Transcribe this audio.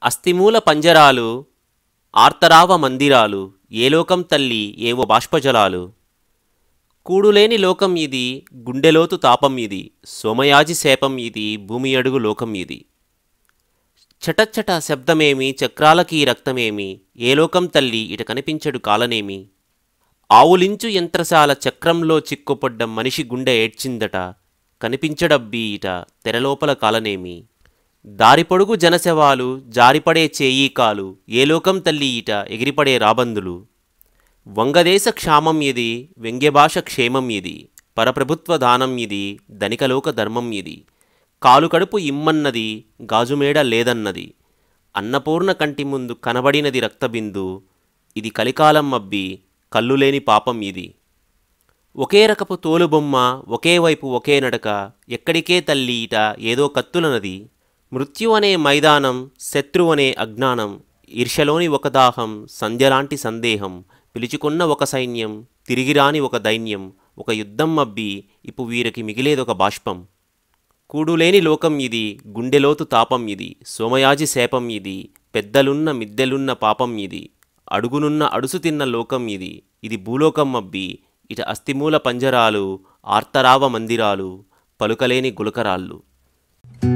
అస్థిమూల పంజరాలు ఆర్తరావ మందిరాలు ఏ లోకం తల్లి ఏవో బాష్పజలాలు కూడులేని లోకం ఇది గుండెలోతు తాపం ఇది సోమయాజి శాపం ఇది భూమి అడుగు లోకం ఇది చటచట శబ్దమేమి చక్రాలకి రక్తమేమి ఏ లోకం తల్లి ఇట కనిపించడు కాలనేమి ఆవులించు యంత్రశాల చక్రంలో చిక్కుపడ్డ మనిషి గుండె ఏడ్చిందట కనిపించడబ్బి ఇట తెరలోపల కాలనేమి దారి పొడుగు జనశవాలు జారిపడే చేయి కాలు ఏ లోకం తల్లి ఇట ఎగిరిపడే రాబందులు వంగదేశ క్షామం ఇది వ్యంగ్యభాష క్షేమం ఇది పరప్రభుత్వ దానం ఇది ధనికలోక ధర్మం ఇది కాలు కడుపు ఇమ్మన్నది గాజుమేడ లేదన్నది అన్నపూర్ణ కంటి ముందు కనబడినది రక్తబిందు ఇది కలికాలం అబ్బి కళ్ళు లేని పాపం ఇది ఒకే రకపు తోలుబొమ్మ ఒకే వైపు ఒకే నడక ఎక్కడికే తల్లి ఇట ఏదో కత్తులనది మృత్యు అనే మైదానం శత్రు అనే అజ్ఞానం ఈర్షలోని ఒక దాహం సంధ్యలాంటి సందేహం పిలుచుకున్న ఒక సైన్యం తిరిగిరాని ఒక దైన్యం ఒక యుద్ధం అబ్బి ఇప్పు వీరికి మిగిలేదొక బాష్పం కూడులేని లోకం ఇది గుండెలోతు తాపం ఇది సోమయాజి శాపం ఇది పెద్దలున్న మిద్దెలున్న పాపం ఇది అడుగునున్న అడుసు తిన్న లోకం ఇది ఇది భూలోకం అబ్బి ఇట అస్థిమూల పంజరాలు ఆర్తరావ మందిరాలు పలుకలేని గులకరాళ్ళు